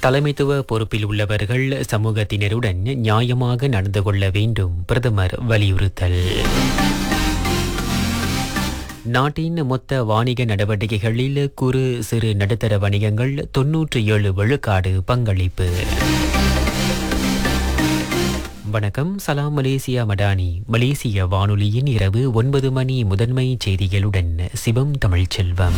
தலைமைத்துவ பொறுப்பில் உள்ளவர்கள் சமூகத்தினருடன் நியாயமாக நடந்து கொள்ள வேண்டும் பிரதமர் வலியுறுத்தல் நாட்டின் மொத்த வாணிக நடவடிக்கைகளில் குறு சிறு நடுத்தர வணிகங்கள் தொன்னூற்றி ஏழு விழுக்காடு பங்களிப்பு வணக்கம் சலாம் மலேசியா மடானி மலேசிய வானொலியின் இரவு ஒன்பது மணி முதன்மை செய்திகளுடன் சிவம் தமிழ்ச்செல்வம்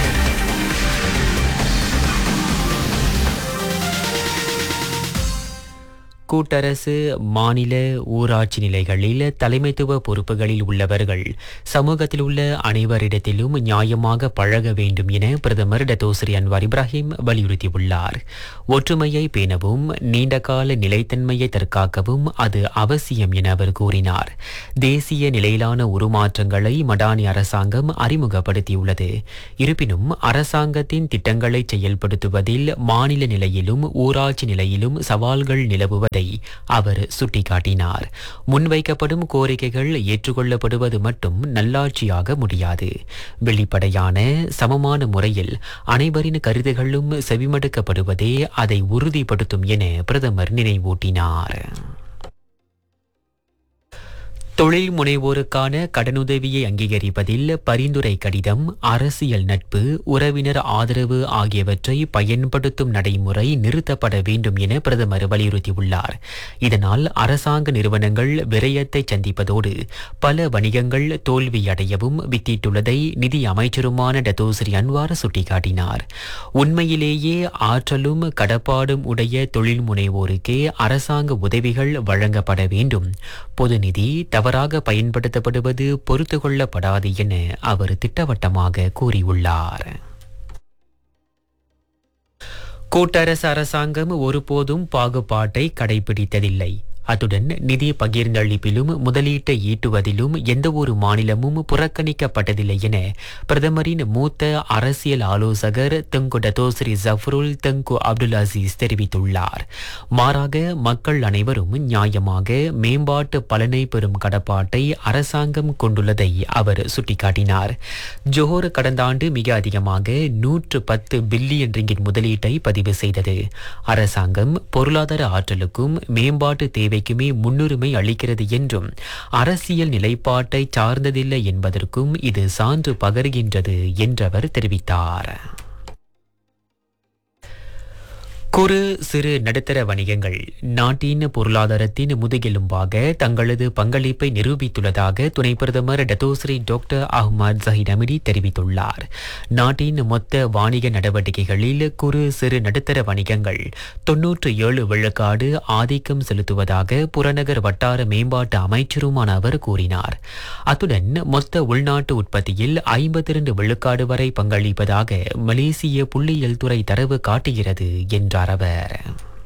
கூட்டரசு மாநில ஊராட்சி நிலைகளில் தலைமைத்துவ பொறுப்புகளில் உள்ளவர்கள் சமூகத்தில் உள்ள அனைவரிடத்திலும் நியாயமாக பழக வேண்டும் என பிரதமர் டத்தோஸ்ரீ அன்வார் இப்ராஹிம் வலியுறுத்தியுள்ளார் ஒற்றுமையை பேணவும் நீண்டகால நிலைத்தன்மையை தற்காக்கவும் அது அவசியம் என அவர் கூறினார் தேசிய நிலையிலான உருமாற்றங்களை மடானி அரசாங்கம் அறிமுகப்படுத்தியுள்ளது இருப்பினும் அரசாங்கத்தின் திட்டங்களை செயல்படுத்துவதில் மாநில நிலையிலும் ஊராட்சி நிலையிலும் சவால்கள் நிலவுவதை அவர் சுட்டிக்காட்டினார் முன்வைக்கப்படும் கோரிக்கைகள் ஏற்றுக்கொள்ளப்படுவது மட்டும் நல்லாட்சியாக முடியாது வெளிப்படையான சமமான முறையில் அனைவரின் கருத்துகளும் செவிமடுக்கப்படுவதே அதை உறுதிப்படுத்தும் என பிரதமர் நினைவூட்டினார் தொழில் முனைவோருக்கான கடனுதவியை அங்கீகரிப்பதில் பரிந்துரை கடிதம் அரசியல் நட்பு உறவினர் ஆதரவு ஆகியவற்றை பயன்படுத்தும் நடைமுறை நிறுத்தப்பட வேண்டும் என பிரதமர் வலியுறுத்தியுள்ளார் இதனால் அரசாங்க நிறுவனங்கள் விரயத்தை சந்திப்பதோடு பல வணிகங்கள் தோல்வியடையவும் வித்திட்டுள்ளதை நிதி அமைச்சருமான டத்தோஸ்ரீ அன்வார் சுட்டிக்காட்டினார் உண்மையிலேயே ஆற்றலும் கடப்பாடும் உடைய தொழில் முனைவோருக்கே அரசாங்க உதவிகள் வழங்கப்பட வேண்டும் பொது நிதி தவறாக பயன்படுத்தப்படுவது பொறுத்து கொள்ளப்படாது என அவர் திட்டவட்டமாக கூறியுள்ளார் கூட்டரசு அரசாங்கம் ஒருபோதும் பாகுபாட்டை கடைபிடித்ததில்லை அத்துடன் நிதி பகிர்ந்தளிப்பிலும் முதலீட்டை ஈட்டுவதிலும் எந்த ஒரு மாநிலமும் புறக்கணிக்கப்பட்டதில்லை என பிரதமரின் மூத்த அரசியல் ஆலோசகர் Tengku Datuk Seri Zafrul Tengku Abdul Aziz தெரிவித்துள்ளார் மாறாக மக்கள் அனைவரும் நியாயமாக மேம்பாட்டு பலனை பெறும் கடப்பாட்டை அரசாங்கம் கொண்டுள்ளதை அவர் சுட்டிக்காட்டினார் ஜோஹர் கடந்த ஆண்டு மிக அதிகமாக நூற்று பத்து பில்லியன் ரிங்கிட் முதலீட்டை பதிவு செய்தது அரசாங்கம் பொருளாதார ஆற்றலுக்கும் மேம்பாட்டு தேவை தேவைக்குமே முன்னுரிமை அளிக்கிறது என்றும் அரசியல் நிலைப்பாட்டை சார்ந்ததில்லை என்பதற்கும் இது சான்று பகர்கின்றது என்றவர் தெரிவித்தார் குறு சிறு நடுத்தர வணிகங்கள் நாட்டின் பொருளாதாரத்தின் முதுகெலும்பாக தங்களது பங்களிப்பை நிரூபித்துள்ளதாக துணை பிரதமர் Datuk Seri doctor Ahmad Zahid Hamidi தெரிவித்துள்ளார் நாட்டின் மொத்த வாணிக நடவடிக்கைகளில் குறு சிறு நடுத்தர வணிகங்கள் தொன்னூற்று ஏழு விழுக்காடு ஆதிக்கம் செலுத்துவதாக புறநகர் வட்டார மேம்பாட்டு அமைச்சருமான அவர் கூறினார் அத்துடன் மொத்த உள்நாட்டு உற்பத்தியில் ஐம்பத்தி இரண்டு விழுக்காடு வரை பங்களிப்பதாக மலேசிய புள்ளியியல் துறை தரவு காட்டுகிறது என்றார் அவர்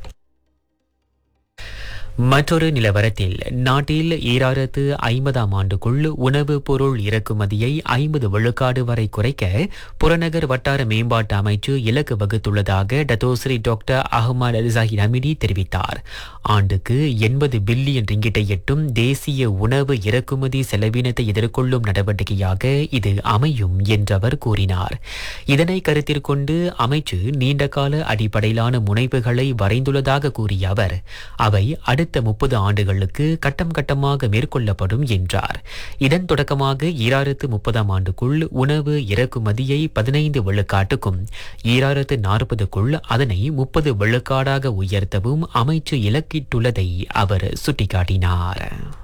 மற்றொரு நிலவரத்தில் நாட்டில் ஈராயிரத்து ஐம்பதாம் ஆண்டுக்குள் உணவுப் பொருள் இறக்குமதியை ஐம்பது விழுக்காடு வரை குறைக்க புறநகர் வட்டார மேம்பாட்டு அமைச்சு இலக்கு வகுத்துள்ளதாக டத்தோஸ்ரீ டாக்டர் அஹ்மத் அலிசாஹி அமிடி தெரிவித்தார் ஆண்டுக்கு எண்பது பில்லியன் ரிங்கிட்டை எட்டும் தேசிய உணவு இறக்குமதி செலவினத்தை எதிர்கொள்ளும் நடவடிக்கையாக இது அமையும் என்றவர் கூறினார் இதனை கருத்திற்கொண்டு அமைச்சு நீண்டகால அடிப்படையிலான முனைவுகளை வரைந்துள்ளதாக கூறிய அவர் அவை அடுத்த முப்பது ஆண்டுகளுக்கு கட்டம் கட்டமாக மேற்கொள்ளப்படும் என்றார் இதன் தொடக்கமாக ஈராயிரத்து முப்பதாம் ஆண்டுக்குள் உணவு இறக்குமதியை பதினைந்து விழுக்காட்டுக்கும் ஈராயிரத்து நாற்பதுக்குள் அதனை முப்பது விழுக்காடாக உயர்த்தவும் அமைச்சு இலக்கிட்டுள்ளதை அவர் சுட்டிக்காட்டினார்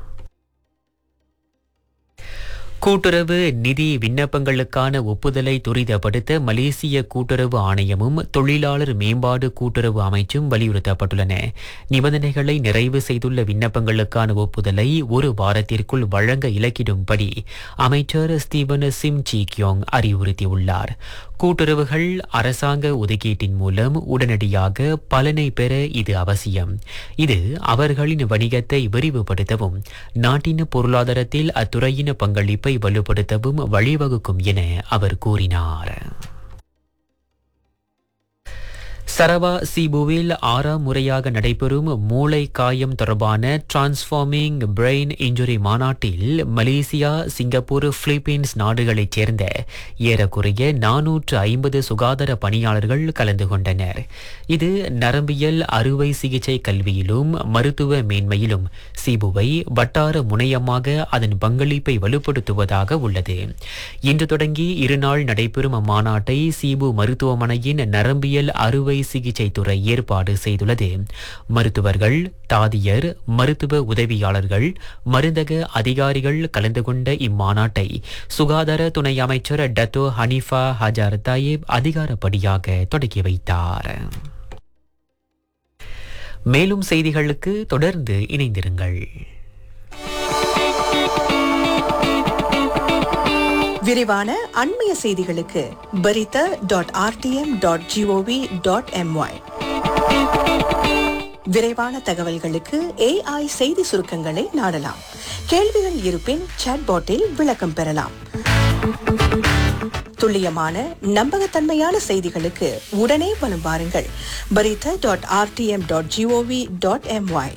கூட்டுறவு நிதி விண்ணப்பங்களுக்கான ஒப்புதலை துரிதப்படுத்த மலேசிய கூட்டுறவு ஆணையமும் தொழிலாளர் மேம்பாடு கூட்டுறவு அமைச்சும் வலியுறுத்தப்பட்டுள்ளன நிபந்தனைகளை நிறைவு செய்துள்ள விண்ணப்பங்களுக்கான ஒப்புதலை ஒரு வாரத்திற்குள் வழங்க இலக்கிடும்படி அமைச்சர் ஸ்டீவன் சிம் சி கியோங் அறிவுறுத்தியுள்ளார் கூட்டுறவுகள் அரசாங்க ஒதுக்கீட்டின் மூலம் உடனடியாக பலனை பெற இது அவசியம் இது அவர்களின் வணிகத்தை விரிவுபடுத்தவும் நாட்டின் பொருளாதாரத்தில் அத்துறையின் பங்களிப்பை வலுப்படுத்தவும் வழிவகுக்கும் என அவர் கூறினார் சரவா சிபுவில் ஆறாம் முறையாக நடைபெறும் மூளை காயம் தொடர்பான டிரான்ஸ்ஃபார்மிங் பிரெயின் இன்ஜுரி மாநாட்டில் மலேசியா சிங்கப்பூர் பிலிப்பீன்ஸ் நாடுகளைச் சேர்ந்த ஏறக்குறைய நானூற்று ஐம்பது சுகாதார பணியாளர்கள் கலந்து கொண்டனர் இது நரம்பியல் அறுவை சிகிச்சை கல்வியிலும் மருத்துவ மேன்மையிலும் சிபுவை வட்டார முனையமாக அதன் பங்களிப்பை வலுப்படுத்துவதாக உள்ளது இன்று தொடங்கி இருநாள் நடைபெறும் அம்மாநாட்டை சிபு மருத்துவமனையின் நரம்பியல் அறுவை சிகிச்சை துறை ஏற்பாடு செய்துள்ளது மருத்துவர்கள் தாதியர் மருத்துவ உதவியாளர்கள் மருந்தக அதிகாரிகள் கலந்து கொண்ட இம்மாநாட்டை சுகாதார துணை அமைச்சர் டத்தோ ஹனிஃபா ஹஜார் தாயிப் அதிகாரப்படியாக தொடங்கி வைத்தார் மேலும் செய்திகளுக்கு தொடர்ந்து இணைந்திருங்கள் விரிவான அண்மைய செய்திகளுக்கு Berita dot RTM dot GOV dot MY விரைவான தகவல்களுக்கு ஏஐ செய்தி சுருக்கங்களை நாடலாம் கேள்விகள் இருப்பின் சாட்பாட்டில் விளக்கம் பெறலாம் துல்லியமான நம்பகத்தன்மையான செய்திகளுக்கு உடனே வலம் வாருங்கள் Berita dot RTM dot GOV dot MY